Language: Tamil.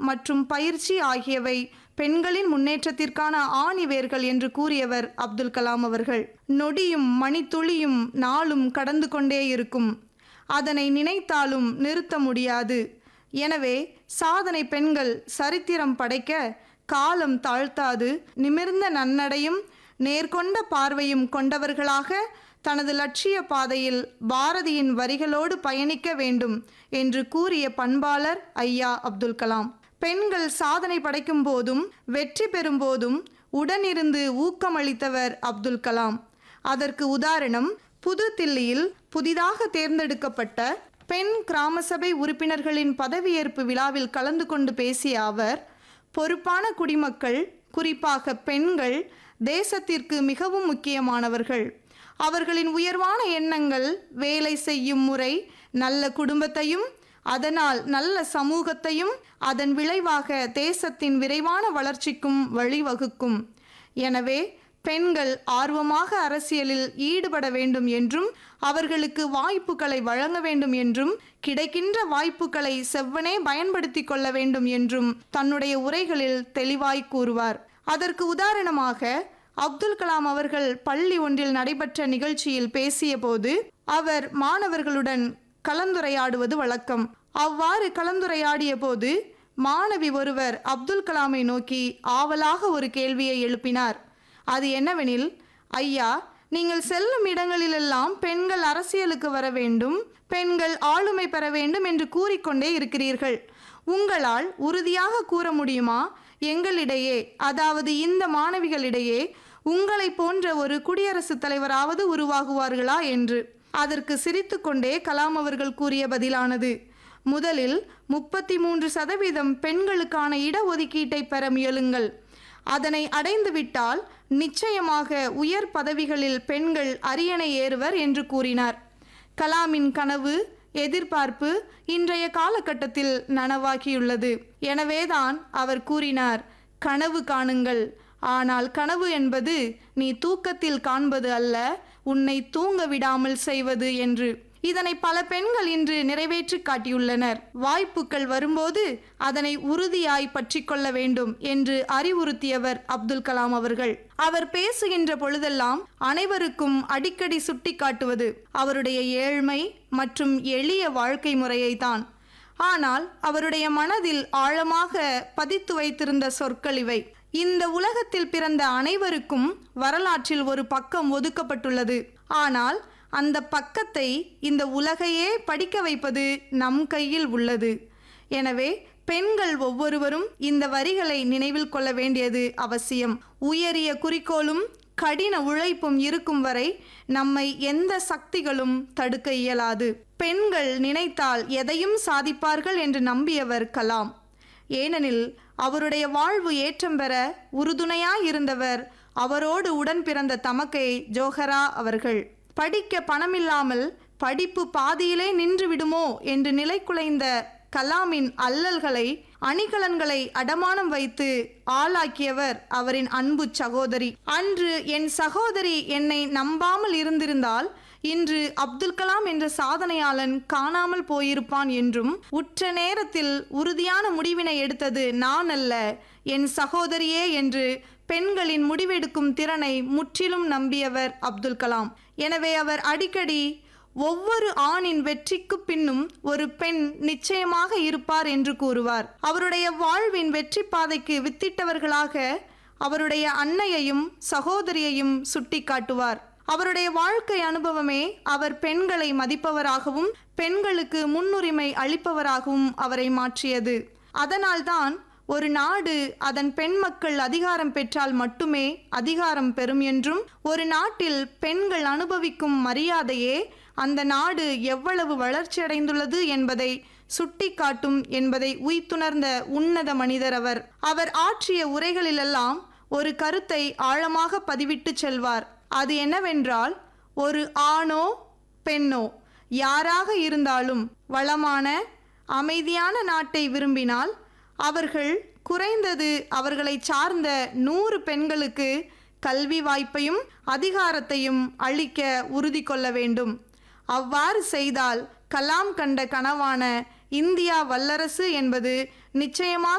மற்றும் பயிற்சி ஆகியவை பெண்களின் முன்னேற்றத்திற்கான ஆணிவேர்கள் என்று கூறியவர் அப்துல் கலாம் அவர்கள் நொடியும் மணித்துளியும் நாளும் கடந்து கொண்டே இருக்கும் அதனை நினைத்தாலும் நிறுத்த முடியாது எனவே சாதனை பெண்கள் சரித்திரம் படைக்க காலம் தாழ்த்தாது நிமிர்ந்த நன்னடையும் நேர்கொண்ட பார்வையும் கொண்டவர்களாக தனது லட்சிய பாதையில் பாரதியின் வரிகளோடு பயணிக்க வேண்டும் என்று கூறிய பண்பாளர் ஐயா அப்துல் கலாம் பெண்கள் சாதனை படைக்கும் போதும் வெற்றி பெறும் போதும் உடனிருந்து ஊக்கமளித்தவர் அப்துல் கலாம் அதற்கு உதாரணம் புது தில்லியில் புதிதாக தேர்ந்தெடுக்கப்பட்ட பெண் கிராம சபை உறுப்பினர்களின் பதவியேற்பு விழாவில் கலந்து கொண்டு பேசிய அவர் பொறுப்பான குடிமக்கள் குறிப்பாக பெண்கள் தேசத்திற்கு மிகவும் முக்கியமானவர்கள் அவர்களின் உயர்வான எண்ணங்கள் வேலை செய்யும் முறை நல்ல குடும்பத்தையும் அதனால் நல்ல சமூகத்தையும் அதன் விளைவாக தேசத்தின் விரைவான வளர்ச்சிக்கும் வழிவகுக்கும் எனவே பெண்கள் ஆர்வமாக அரசியலில் ஈடுபட வேண்டும் என்றும் அவர்களுக்கு வாய்ப்புகளை வழங்க வேண்டும் என்றும் கிடைக்கின்ற வாய்ப்புகளை செவ்வனே பயன்படுத்தி கொள்ள வேண்டும் என்றும் தன்னுடைய உரைகளில் தெளிவாய் கூறுவார் அதற்கு உதாரணமாக அப்துல் கலாம் அவர்கள் பள்ளி ஒன்றில் நடைபெற்ற நிகழ்ச்சியில் பேசியபோது அவர் மாணவர்களுடன் கலந்துரையாடுவது வழக்கம் அவ்வாறு கலந்துரையாடிய போது மாணவி ஒருவர் அப்துல் கலாமை நோக்கி ஆவலாக ஒரு கேள்வியை எழுப்பினார் அது என்னவெனில் ஐயா நீங்கள் செல்லும் இடங்களிலெல்லாம் பெண்கள் அரசியலுக்கு வர வேண்டும் பெண்கள் ஆளுமை பெற வேண்டும் என்று கூறிக்கொண்டே இருக்கிறீர்கள் உங்களால் உறுதியாக கூற முடியுமா எங்களிடையே அதாவது இந்த மாணவிகளிடையே உங்களை போன்ற ஒரு குடியரசுத் தலைவராவது உருவாகுவார்களா என்று அதற்கு சிரித்துக்கொண்டே கலாம் அவர்கள் கூறிய பதிலானது முதலில் முப்பத்தி மூன்று சதவீதம் பெண்களுக்கான இடஒதுக்கீட்டை பெற முயலுங்கள் அதனை அடைந்துவிட்டால் நிச்சயமாக உயர் பதவிகளில் பெண்கள் அரியணை ஏறுவர் என்று கூறினார் கலாமின் கனவு எதிர்பார்ப்பு இன்றைய காலகட்டத்தில் நனவாகியுள்ளது எனவேதான் அவர் கூறினார் கனவு காணுங்கள் ஆனால் கனவு என்பது நீ தூக்கத்தில் காண்பது அல்ல உன்னை தூங்க விடாமல் செய்வது என்று இதனை பல பெண்கள் இன்று நிறைவேற்றி காட்டியுள்ளனர் வாய்ப்புகள் வரும்போது அதனை உறுதியாய் பற்றி கொள்ள வேண்டும் என்று அறிவுறுத்தியவர் அப்துல் கலாம் அவர்கள் அவர் பேசுகின்ற பொழுதெல்லாம் அனைவருக்கும் அடிக்கடி சுட்டிக்காட்டுவது அவருடைய ஏழ்மை மற்றும் எளிய வாழ்க்கை முறையை தான் ஆனால் அவருடைய மனதில் ஆழமாக பதித்து வைத்திருந்த சொற்கள் இவை இந்த உலகத்தில் பிறந்த அனைவருக்கும் வரலாற்றில் ஒரு பக்கம் ஒதுக்கப்பட்டுள்ளது ஆனால் அந்த பக்கத்தை இந்த உலகையே படிக்க வைப்பது நம் கையில் உள்ளது எனவே பெண்கள் ஒவ்வொருவரும் இந்த வரிகளை நினைவில் கொள்ள வேண்டியது அவசியம் உயரிய குறிக்கோளும் கடின உழைப்பும் இருக்கும் வரை நம்மை எந்த சக்திகளும் தடுக்க இயலாது பெண்கள் நினைத்தால் எதையும் சாதிப்பார்கள் என்று நம்பியவர் கலாம் ஏனெனில் அவருடைய வாழ்வு ஏற்றம் பெற உறுதுணையாயிருந்தவர் அவரோடு உடன் பிறந்த தமக்கை ஜோஹரா அவர்கள் படிக்க பணமில்லாமல் படிப்பு பாதியிலே நின்று விடுமோ என்று நிலை குலைந்த கலாமின் அல்லல்களை அணிகலன்களை அடமானம் வைத்து ஆளாக்கியவர் அவரின் அன்பு சகோதரி அன்று என் சகோதரி என்னை நம்பாமல் இருந்திருந்தால் இன்று அப்துல் கலாம் என்ற சாதனையாளன் காணாமல் போயிருப்பான் என்றும் உற்ற நேரத்தில் உறுதியான முடிவினை எடுத்தது நான் அல்ல என் சகோதரியே என்று பெண்களின் முடிவெடுக்கும் திறனை முற்றிலும் நம்பியவர் அப்துல் கலாம் எனவே அவர் அடிக்கடி ஒவ்வொரு ஆணின் வெற்றிக்கு பின்னும் ஒரு பெண் நிச்சயமாக இருப்பார் என்று கூறுவார் அவருடைய வாழ்வின் வெற்றி பாதைக்கு வித்திட்டவர்களாக அவருடைய அன்னையையும் சகோதரியையும் சுட்டிக்காட்டுவார் அவருடைய வாழ்க்கை அனுபவமே அவர் பெண்களை மதிப்பவராகவும் பெண்களுக்கு முன்னுரிமை அளிப்பவராகவும் அவரை மாற்றியது அதனால்தான் ஒரு நாடு அதன் பெண் மக்கள் அதிகாரம் பெற்றால் மட்டுமே அதிகாரம் பெறும் என்றும் ஒரு நாட்டில் பெண்கள் அனுபவிக்கும் மரியாதையே அந்த நாடு எவ்வளவு வளர்ச்சியடைந்துள்ளது என்பதை சுட்டிக்காட்டும் என்பதை உய்த்துணர்ந்த உன்னத மனிதர் அவர் அவர் ஆற்றிய உரைகளிலெல்லாம் ஒரு கருத்தை ஆழமாக பதிவிட்டு செல்வார் அது என்னவென்றால் ஒரு ஆணோ பெண்ணோ யாராக இருந்தாலும் வளமான அமைதியான நாட்டை விரும்பினால் அவர்கள் குறைந்தது அவர்களை சார்ந்த நூறு பெண்களுக்கு கல்வி வாய்ப்பையும் அதிகாரத்தையும் அளிக்க உறுதி கொள்ள வேண்டும் அவ்வாறு செய்தால் கலாம் கண்ட கனவான இந்தியா வல்லரசு என்பது நிச்சயமாக